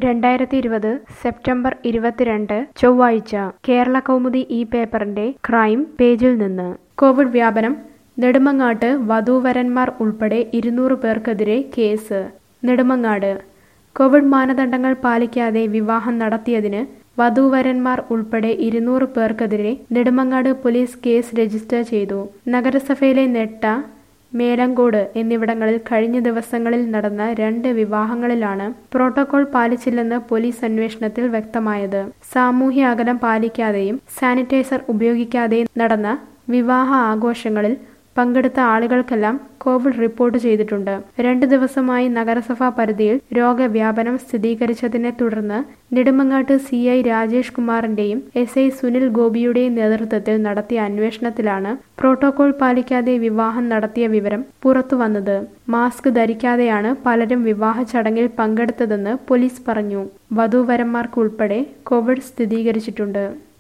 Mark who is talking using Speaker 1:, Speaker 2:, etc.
Speaker 1: രണ്ടായിരത്തി ഇരുപത് സെപ്റ്റംബർ ഇരുപത്തിരണ്ട് ചൊവ്വാഴ്ച കേരള കൗമുദി ഈ പേപ്പറിന്റെ ക്രൈം പേജിൽ നിന്ന് കോവിഡ് വ്യാപനം നെടുമങ്ങാട്ട് വധൂവരന്മാർ ഉൾപ്പെടെ ഇരുന്നൂറ് പേർക്കെതിരെ കേസ് നെടുമങ്ങാട് കോവിഡ് മാനദണ്ഡങ്ങൾ പാലിക്കാതെ വിവാഹം നടത്തിയതിന് വധൂവരന്മാർ ഉൾപ്പെടെ ഇരുന്നൂറ് പേർക്കെതിരെ നെടുമങ്ങാട് പോലീസ് കേസ് രജിസ്റ്റർ ചെയ്തു നഗരസഭയിലെ നെട്ട മേലങ്കോട് എന്നിവിടങ്ങളിൽ കഴിഞ്ഞ ദിവസങ്ങളിൽ നടന്ന രണ്ട് വിവാഹങ്ങളിലാണ് പ്രോട്ടോകോൾ പാലിച്ചില്ലെന്ന് പോലീസ് അന്വേഷണത്തിൽ വ്യക്തമായത് സാമൂഹ്യ അകലം പാലിക്കാതെയും സാനിറ്റൈസർ ഉപയോഗിക്കാതെയും നടന്ന വിവാഹ ആഘോഷങ്ങളിൽ പങ്കെടുത്ത ആളുകൾക്കെല്ലാം കോവിഡ് റിപ്പോർട്ട് ചെയ്തിട്ടുണ്ട് രണ്ട് ദിവസമായി നഗരസഭാ പരിധിയിൽ രോഗവ്യാപനം സ്ഥിരീകരിച്ചതിനെ തുടർന്ന് നെടുമങ്ങാട്ട് സി ഐ രാജേഷ് കുമാറിന്റെയും എസ് ഐ സുനിൽ ഗോപിയുടെയും നേതൃത്വത്തിൽ നടത്തിയ അന്വേഷണത്തിലാണ് പ്രോട്ടോകോൾ പാലിക്കാതെ വിവാഹം നടത്തിയ വിവരം പുറത്തുവന്നത് മാസ്ക് ധരിക്കാതെയാണ് പലരും വിവാഹ ചടങ്ങിൽ പങ്കെടുത്തതെന്ന് പോലീസ് പറഞ്ഞു വധൂവരന്മാർക്കുൾപ്പെടെ കോവിഡ് സ്ഥിരീകരിച്ചിട്ടുണ്ട്